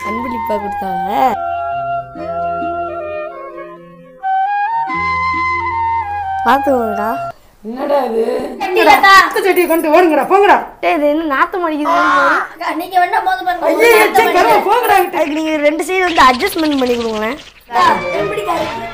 அன்பளிப்பா கொடுத்தாங்க பார்த்துக்கோங்கடா என்னடா இது அத்தை சட்டியை கொண்டு ஓடுங்கடா போங்கடா டேய் இது என்ன நாத்தம் அடிக்குது அக்கா, நீங்க வேணா மோது பாருங்க ஐயே சே கரும போங்கடா அதுக்கு நீங்கள் ரெண்டு சைடு வந்து அட்ஜஸ்ட்மெண்ட் பண்ணி கொடுங்களேன் எப்படிக்கா இருக்கு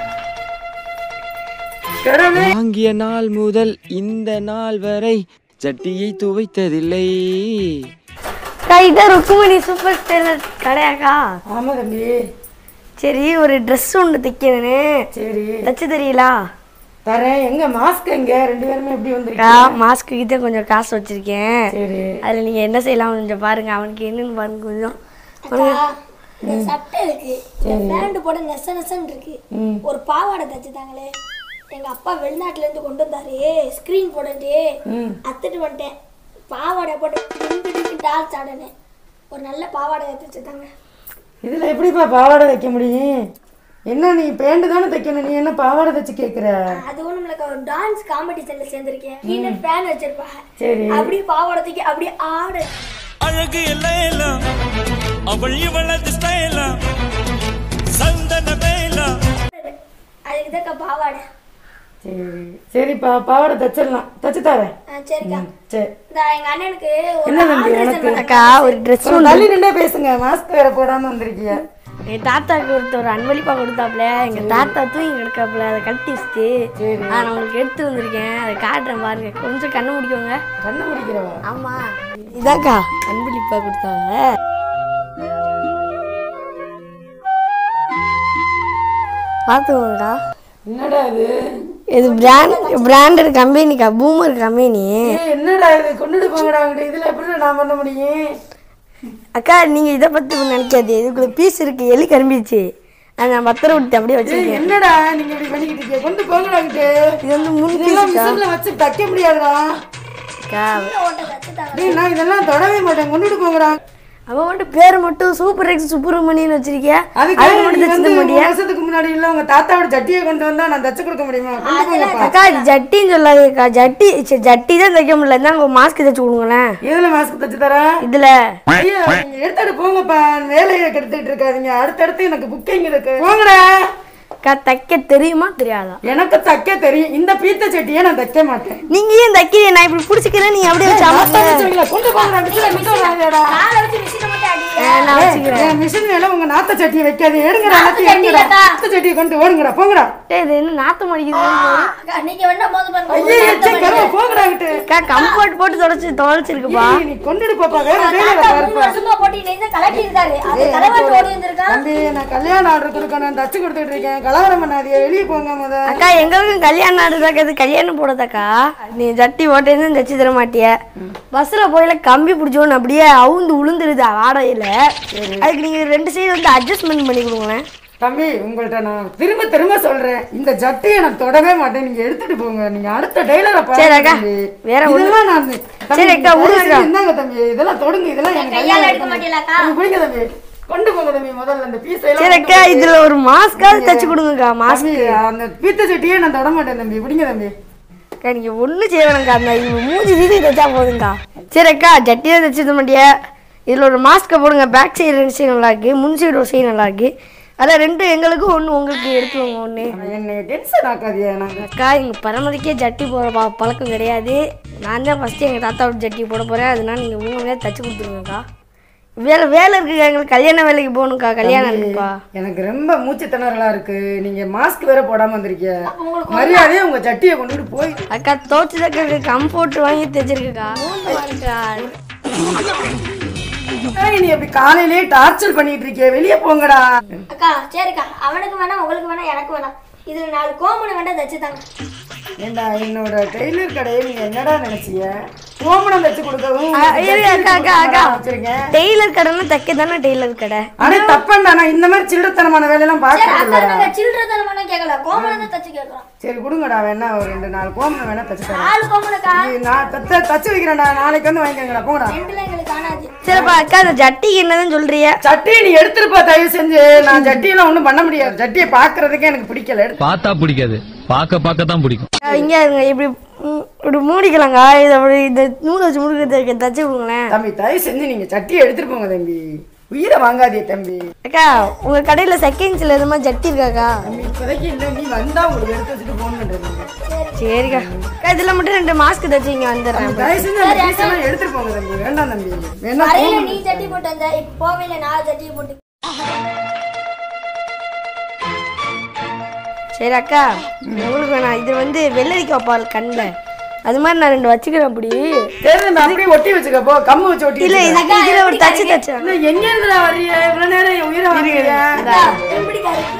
கடவுளே வாங்கிய நாள் முதல் இந்த நாள் வரை சட்டியை துவைத்ததில்லை கைட்டா ருக்குமணி சூப்பர் டெய்லர் கடையாக்கா ஆமா தம்பி சரி ஒரு ட்ரெஸ் ஒன்று தைக்கணும் சரி தச்சு தெரியலா தரேன் எங்க மாஸ்க் எங்க ரெண்டு பேருமே எப்படி அக்கா வந்திருக்கீங்க மாஸ்க்கு கிட்ட கொஞ்சம் காசு வச்சிருக்கேன் சரி அதில் நீங்கள் என்ன செய்யலாம் கொஞ்சம் பாருங்க அவனுக்கு என்னன்னு பாருங்க கொஞ்சம் அக்கா, இந்த சட்டை இருக்கு இந்த பேண்ட் போட நெச நெசன்னு இருக்கு ஒரு பாவாடை தச்சுதாங்களே எங்க அப்பா வெளிநாட்டுல இருந்து கொண்டு வந்தாரு ஸ்கிரீன் போட்டு அத்துட்டு வந்துட்டேன் பாவாடை போட்டு டிங்கு டான்ஸ் ஆடினேன் ஒரு நல்ல பாவாடை தச்சுதாங்க இதுல எப்படிப்பா பாவாடை தைக்க முடியும் என்ன நீ பேண்ட் தானே தைக்கணும் நீ என்ன பாவாடை தைச்சு கேக்குற அது ஒண்ணும் இல்லக்கா ஒரு டான்ஸ் காம்படிஷன்ல சேர்ந்திருக்கேன் கீழே ஃபேன் வச்சிருப்பாங்க சரி அப்படியே பாவாடை தூக்கி அப்படியே ஆடு அழகு எல்லாம் அவள் இவளது ஸ்டைலாம் சந்தன மேலாம் அதுக்கு தான் பாவாடை சரி சரிப்பா பாவாடை தைச்சிடலாம் தைச்சு தரேன் ஆ, சரிக்கா சரி இந்த எங்க அண்ணனுக்கு ஒரு என்ன தம்பி ஆல்ட்ரேஷன் உனக்கு பண்ண- அக்கா ஒரு ட்ரெஸ் கொஞ்சம் தள்ளி நின்றே பேசுங்க மாஸ்க் வேற போடாம வந்திருக்கீங்க எங்கள் தாத்தாக்கு ஒருத்தர் ஒரு அன்பளிப்பாக கொடுத்தாப்புல எங்கள் தாத்தா தூங்கி கிடக்காப்புல அதை கட்டி வச்சுட்டு நான் உங்களுக்கு எடுத்து வந்திருக்கேன் அதை காட்டுறேன் பாருங்க கொஞ்சம் கண்ணு முடிக்கோங்க கண்ணு முடிக்கிறவா ஆமாம் இதாக்கா அன்பளிப்பாக கொடுத்தாங்க பார்த்துக்கோங்கக்கா என்னடா இது இது பிராண்ட் பிராண்டட் கம்பெனிக்கா பூமர் கம்பெனி ஏய், என்னடா இது கொண்டுட்டு போங்கடா அங்கிட்டு இதுல எப்படி நான் பண்ண முடியும் அக்கா நீங்கள் இதை பற்றி நினைக்காது இதுக்குள்ள பீஸ் இருக்கு எலி கரும்பிச்சு அதை நான் பத்திரம் விட்டு அப்படியே ஏய், வச்சிருக்கேன் என்னடா நீங்க இப்படி பண்ணிக்கிட்டு இருக்கீங்க கொண்டு போங்கடா அங்கிட்டு இது வந்து முன் இதெல்லாம் பீஸ்க்கா மிஷின்ல வச்சு தைக்க முடியாதுடா அக்கா ஓட்ட தச்சுதாங்க டேய் நான் இதெல்லாம் தொடவே மாட்டேன் கொண்டுட்டு போங்கடா அவன் மட்டும் பேர் மட்டும் சூப்பர் எக்ஸ் சுப்பிரமணியன் வச்சிருக்கியா அதுக்கு அது நீ மட்டும் வந்து தச்சு ஒரு முடியா வருஷத்துக்கு முன்னாடி இல்ல உங்க தாத்தாவோட ஜட்டியை கொண்டு வந்தா நான் தச்சு கொடுக்க முடியுமா கொண்டு போங்கப்பா அக்கா இது ஜட்டின்னு சொல்லாதேக்கா ஜட்டி சரி, ஜட்டி தான் தைக்க முடியல இருந்தாங்க ஒரு மாஸ்க் தைச்சு கொடுங்களேன் எதுல மாஸ்க் தச்சு தர இதுல ஐயா நீங்க எடுத்துட்டு போங்கப்பா வேலையை கெடுத்துட்டு இருக்காதீங்க அடுத்தடுத்து எனக்கு புக்கிங் இருக்கு போங்கடா அக்கா தைக்க தெரியுமா தெரியாதா எனக்கு தைக்க தெரியும் இந்த பீத்த சட்டியை நான் தைக்க மாட்டேன் நீங்க ஏன் தைக்கிறீங்க நான் இப்படி பிடிச்சிக்கிறேன் நீங்க அப்படியே வச்சு மொத்தம் அமர்த்துங்க. வச்சுக்கல, கொண்டு போங்கடா மிஷினை மிஷின் வாங்கடா காலை வச்சு மிஷினை மட்டும் அடி ஆ, நான் வச்சுக்கிறேன் என் மிஷின் மேல உங்க நாத்த சட்டியை வைக்காது எடுங்கடா நாத்து எல்லாத்தையும் சட்டி எடுங்கடா இல்லக்கா. நாத்த சட்டியை கொண்டு ஓடுங்கடா போங்கடா டேய், இது என்ன நாத்தம் அடிக்குது அக்கா, நீங்க வேணா மோது பாருங்க ஐயே சே கருவ போங்கடா கிட்ட அக்கா கம்ஃபர்ட் போட்டு தொடச்சு தொலைச்சிருக்குப்பா நீ கொண்டுட்டு போப்பா வேற வேலையில தாத்தா மூணு பாருப்பா வருஷமா போட்டு இணைந்து கலட்டி இருக்காரு அது கலவாட்டு ஓடி வந்திருக்கான் தம்பி நான் கல்யாணம் ஆர்டர் கொடுக்கணும் தச்சு கொடுத்துட்டு இருக்கேன் கலவரம் பண்ணாதீங்க வெளியே போங்க முத அக்கா எங்களுக்கும் கல்யாணம் ஆடுதாக்கா கல்யாணம் போடுறதாக்கா நீ ஜட்டி ஓட்டேன்னு தைச்சு தர மாட்டிய பஸ்ல போயில கம்பி பிடிச்சோன்னு அப்படியே அவுந்து உளுந்துருது வாடகையில அதுக்கு நீங்க ரெண்டு சைடு வந்து அட்ஜஸ்ட்மெண்ட் பண்ணி கொடுங்களேன் தம்பி உங்கள்ட்ட நான் திரும்ப திரும்ப சொல்றேன் இந்த ஜட்டியை நான் தொடவே மாட்டேன் நீங்க எடுத்துட்டு போங்க நீங்க அடுத்த டெய்லரை சரி அக்கா, தம்பி வேற ஒண்ணு- இதெல்லாம் நான் தம்பி, சரி அக்கா, தயவு விடுங்க செஞ்சு அக்கா. இந்தாங்க தம்பி இதெல்லாம் தொடுங்க இதெல்லாம் எனக்கு கையால கல்யாணம் எடுக்க பண்ணி- மாட்டீங்களாக்கா? நீங்க பிடிங்க தம்பி கொண்டு போங்க தம்பி முதல்ல அந்த பீஸை சரி எல்லாம் அக்கா இதுல ஒரு மாஸ்காவது தைச்சு கொடுங்கக்கா மாஸ்க் தம்பி அந்த பீத்த சட்டியே நான் தொட மாட்டேன் தம்பி பிடிங்க தம்பி அக்கா நீங்க ஒன்றும் செய்ய வேணாம்க்கா அந்த இவங்க மூஞ்சி வீதி தைச்சா போதுங்கக்கா சரி அக்கா ஜட்டியே தைச்சது மாட்டியா இதில் ஒரு மாஸ்க்கை போடுங்க பேக் சைடு ரெண்டு சைடு நல்லா இருக்கு முன் சைடு ஒரு சைடு நல்லா இருக்கு அதான் ரெண்டு எங்களுக்கு ஒன்று உங்களுக்கு எடுத்துவோங்க ஒன்று என்னை டென்ஷன் ஆக்காதியா நாங்க அக்கா எங்கள் பரமதிக்கே ஜட்டி போட பா பழக்கம் கிடையாது நான் தான் ஃபஸ்ட்டு எங்கள் தாத்தாவோட ஜட்டி போட போகிறேன் அதனால நீங்கள் மூணு நேரம் தச்சு கொடுத்துருங்கக்கா வேலை வேலை இருக்குக்கா எங்களுக்கு கல்யாண வேலைக்கு போகணுக்கா கல்யாணம் இருக்குப்பா எனக்கு ரொம்ப மூச்சு திணறலா இருக்கு நீங்க மாஸ்க் வேற போடாம வந்திருக்கீங்க மரியாதையா உங்க சட்டியை கொண்டுட்டு போய் அக்கா தோச்சு தக்க கம்ஃபோர்ட் வாங்கி தைச்சிருக்குக்கா அக்கா ஏய், நீ அப்படி காலையிலேயே டார்ச்சர் பண்ணிட்டு இருக்கிய வெளியே போங்கடா அக்கா சரிக்கா அவனுக்கு வேணாம் உங்களுக்கு வேணாம் எனக்கு வேணாம் இது நாலு கோமனை வேண்டாம் தச்சுதாங்க ஏண்டா என்னோட டெய்லர் கடையை நீங்க என்னடா நினைச்சீங்க கோமணம் தச்சு கொடுக்கவும் அ, இரு, அக்கா அக்கா அக்கா வச்சிருக்கேன் டெய்லர் கடைன்னா தைக்க தானே டெய்லர் கடை அடே தப்பண்டா நான் இந்த மாதிரி சில்லறத்தனமான வேலையெல்லாம் பார்க்கறது அக்கா இல்லடா நாங்க சில்லற தரமான கேட்கல கோமனை தான் தச்சு கேட்கறோம் சரி கொடுங்கடா வேணா ஒரு ரெண்டு நாலு கோமணம் வேணா தச்சு தரேன் நாலு கோமனக்கா இது நான் தச்ச தச்சு வைக்கிறேன்டா நாளைக்கு வந்து வாங்கிக்கங்கடா போங்கடா ரெண்டுல எங்களுக்கு காணாது சரிப்பா அக்கா அந்த ஜட்டிக்கு என்னதுன்னு சொல்றிய சட்டியை நீ எடுத்துருப்பா தயவு செஞ்சு நான் சட்டியெல்லாம் ஒண்ணும் பண்ண முடியாது சட்டியை பாக்குறதுக்கே எனக்கு பிடிக்கல எடுத்து பார்த்தா பிடிக்காது பார்க்க பார்க்க தான் பிடிக்கும் இங்க இருங்க இப்படி ம், இப்படி மூடிக்கலாங்க இது அப்படி இந்த நூல் வச்சு மூடி தச்சு விடுங்களேன் தம்பி தயவு செஞ்சு நீங்க சட்டியை எடுத்துட்டு போங்க தம்பி உயிரை வாங்காதே தம்பி அக்கா உங்க கடையில செகண்ட்ஸ்ல எது மாதிரி ஜட்டி இருக்காக்கா தம்பி இப்போதைக்கு இல்லை நீ வந்தா உங்களுக்கு எடுத்து வச்சுட்டு ஃபோன் பண்ணுறேன் சரிக்கா அக்கா இதுல மட்டும் ரெண்டு மாஸ்க் தச்சு இங்க வந்துடுறேன் தயவு செஞ்சு அந்த பீஸ் எல்லாம் எடுத்துட்டு போங்க தம்பி வேண்டாம் தம்பி வேணா வரையில நீ ஜட்டி போட்டு வந்த இப்ப போவேல நான் ஜட்டி போட்டு சரி அக்கா உங்களுக்கு வேணாம் இது வந்து வெள்ளரிக்காய் பால் கண்ணில் அது மாதிரி நான் ரெண்டு வச்சுக்கிறேன் அப்படி சரி தம்பி அப்படியே ஒட்டி வச்சுக்க போ கம்மு வச்சு ஒட்டி இல்ல வச்சுக்க. இது இதுல ஒரு தச்சு தச்சேன் இல்லை, எங்க இருந்து வர்றீங்க இவ்வளவு நேரம் என் உயிரை வாங்குறீங்க எப்படிக்கா இருக்கு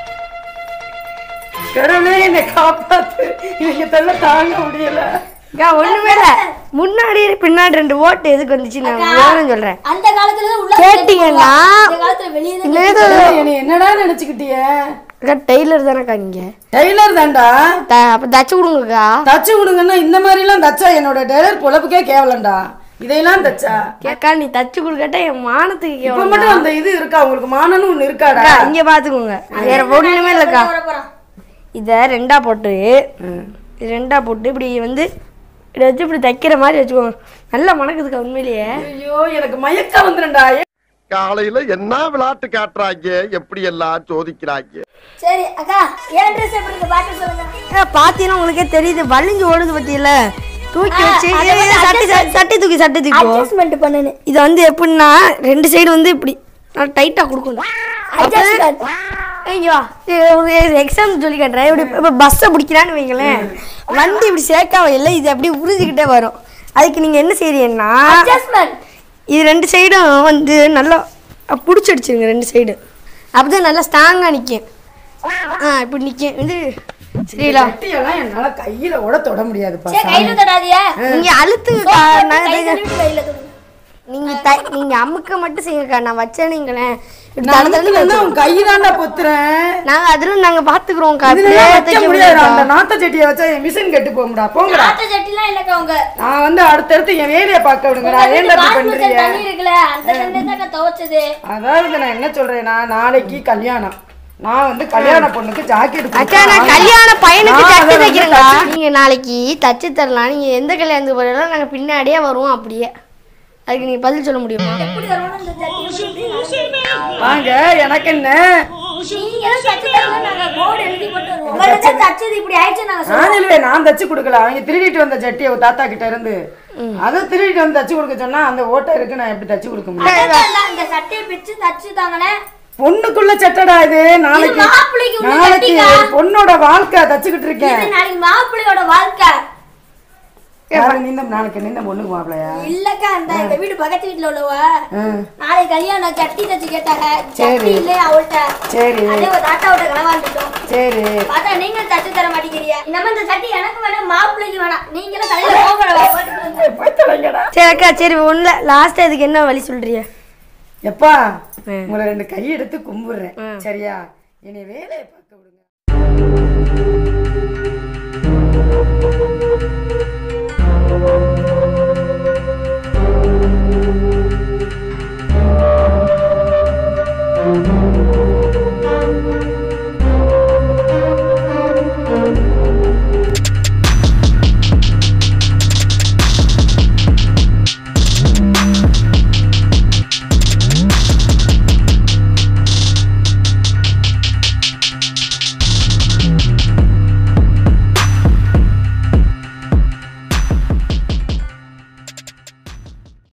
கடவுளே என்னை காப்பாத்து இவங்க தொல்லை தாங்க முடியல அக்கா ஒண்ணுமே இல்ல முன்னாடி பின்னாடி ரெண்டு ஓட்டு எதுக்கு வந்துச்சு நான் விவரம் சொல்றேன் அந்த காலத்துல தான் உள்ள கேட்டீங்கன்னா இந்த காலத்துல வெளியே தான் இந்த இது என்னை என்னடா நினைச்சுக்கிட்டிய அக்கா டெய்லர் தானேக்கா நீங்க டெய்லர் தான்டா த- அப்ப தச்சு கொடுங்கக்கா தச்சு கொடுங்கன்னா இந்த மாதிரி எல்லாம் தச்சா என்னோட டெய்லர் பொழப்புக்கே கேவலம்டா இதையெல்லாம் தச்சா அக்கா நீ தச்சு கொடுக்கட்டா என் மானத்துக்கு இப்ப கேவலம் மட்டும் அந்த இது இருக்கா உங்களுக்கு மானன்னு ஒண்ணு இருக்காடா அக்கா இங்க பாத்துக்கோங்க வேற ஒண்ணுமே இல்லக்கா வர போறான் இத ரெண்டா போட்டு இது ரெண்டா போட்டு இப்படி வந்து இப்படி வச்சு இப்படி தைக்கிற மாதிரி வச்சுக்கோங்க நல்லா மணக்குதுக்கா உண்மையிலேயே ஐயோ எனக்கு மயக்கம் வந்துடும்டா காலையில என்ன விளையாட்டு காட்டுறாங்க எப்படி எல்லாம் சோதிக்கிறாங்க சரி அக்கா ஏன் ட்ரெஸ் எப்படி இருக்கு பாட்டு சொல்லுங்க அக்கா, பாத்தீங்கன்னா உங்களுக்கே தெரியுது வலிஞ்சு ஓடுது பத்தியில தூக்கி வச்சு அதை ஏய், ஏய், வந்து சட்டை சட்டை- சட்டை தூக்கி சட்டை தூக்கி போ. அட்ஜஸ்ட்மெண்ட் பண்ணனு இது வந்து எப்படின்னா ரெண்டு சைடு வந்து இப்படி நான் டைட்டா கொடுக்கணும் அட்ஜஸ்ட்மெண்ட் ஐயோ எக்ஸாம் சொல்லி காட்டுறேன் இப்படி இப்போ பஸ்ஸை பிடிக்கிறான்னு வைங்களேன் வண்டி இப்படி சேர்க்கா இல்லை இது அப்படியே உறிஞ்சிக்கிட்டே வரும் அதுக்கு நீங்கள் என்ன செய்றீங்கன்னா அட்ஜஸ்ட்மெண்ட் இது ரெண்டு சைடும் வந்து நல்லா பிடிச்சி அடிச்சிருங்க ரெண்டு சைடு அப்பதான் நல்லா ஸ்ட்ராங்காக நிற்கும் ஆ இப்படி நிற்கும் இது சரிங்களா கட்டியெல்லாம் என்னால கையில கூட தொட முடியாதுப்பா சரி கையில தொடாதீங்க நீங்கள் அழுத்துங்க கை கழுவிட்டு கையில தொடுங்க நீங்கள் த நீங்கள் அமுக்க மட்டும் செய்யுங்கக்கா நான் வச்சேனீங்களேன் இப்படி தட தடன்னு நான் உன் கை தாண்டா பொத்துறேன் நாங்கள் அதிலும் நாங்கள் பார்த்துக்குறோம்க்கா இதுல அப்படியே வைக்க தைக்க முடியாது முடியாதுக்கா. அந்த நாத்த செட்டியை வச்சா என் மிஷின் கெட்டு போகும்டா போங்கடா ஆட்ட சட்டிலாம் இல்லக்கா உங்க நான் வந்து அடுத்தடுத்து என் வேலையை பார்க்க விடுங்கடா உங்க ஏன்டா வீட்டு இப்படி வாஷ் மிஷின் பண்றீங்க தண்ணி இருக்குல்ல அந்த தண்ணி தான் துவைச்சது அதாவது நான் என்ன சொல்றேன்னா நாளைக்கு கல்யாணம் நான் வந்து கல்யாண பொண்ணுக்கு ஜாக்கெட் அக்கா நான் கல்யாண பையனுக்கு நான் தச்சு அதை வந்து தைக்கிறேங்க நீங்க நாளைக்கு தச்சு தரலாம் நீங்க எந்த கல்யாணத்துக்கு போறீங்களோ நாங்க பின்னாடியே வருவோம் அப்படியே அதுக்கு நீங்க பதில் சொல்ல முடியுமா எப்படி வருவோம்னு அந்த சட்டி எப்படி இப்படி வாங்க எனக்கு என்ன நீங்க எல்லாம் தச்சு தரல நாங்க போர்டு எழுதி போட்டு வருவோம் உங்கள்ட்ட தச்சது இப்படி ஆயிடுச்சு நாங்க சொல்லுவோம் நான் இல்லையே நான் தச்சு கொடுக்கல அவங்க திருடிட்டு வந்த சட்டியை ஒரு தாத்தா கிட்ட இருந்து அதை திருடிட்டு வந்து தச்சு கொடுக்க சொன்னா அந்த ஓட்டை இருக்கு நான் எப்படி தச்சு கொடுக்க முடியும் அதான் இந்த சட்டையை பிச்சு தச்சு தாங்கனே பொண்ணுக்குள்ள சட்டடா இது நாளைக்கு மாப்பிள்ளைக்கு உள்ள நாளைக்கு சட்டிக்கா? பொண்ணோட வாழ்க்கை தச்சுக்கிட்டு இருக்கேன் இது நாளைக்கு மாப்பிள்ளையோட வாழ்க்கை யாரு நீந்த நாளைக்கு நீந்த பொண்ணுக்கு மாப்பிளையா இல்லக்கா அந்த எங்க வீடு பக்கத்து வீட்டுல உள்ளவ ம். நாளைக்கு கல்யாணம் சட்டி தச்சு கேட்டாங்க சரி. சட்டி இல்லையே அவள்கிட்ட சரி அதே ஒரு தாத்தாவோட களவாண்டுட்டோம் சரி பார்த்தா நீங்க தச்சு தர மாட்டேங்கிறீங்க நம்ம இந்த சட்டி எனக்கு வேணாம் மாப்பிள்ளைக்கு வேணாம் நீங்களும் தலையில போகணும் போய் தொலைங்கடா சரி அக்கா சரி ஒண்ணுல லாஸ்ட் இதுக்கு என்ன வழி சொல்றீங்க எப்பா உங்களை ரெண்டு கை எடுத்து கும்பிடுறேன் சரியா என்னை வேலையை பாரு.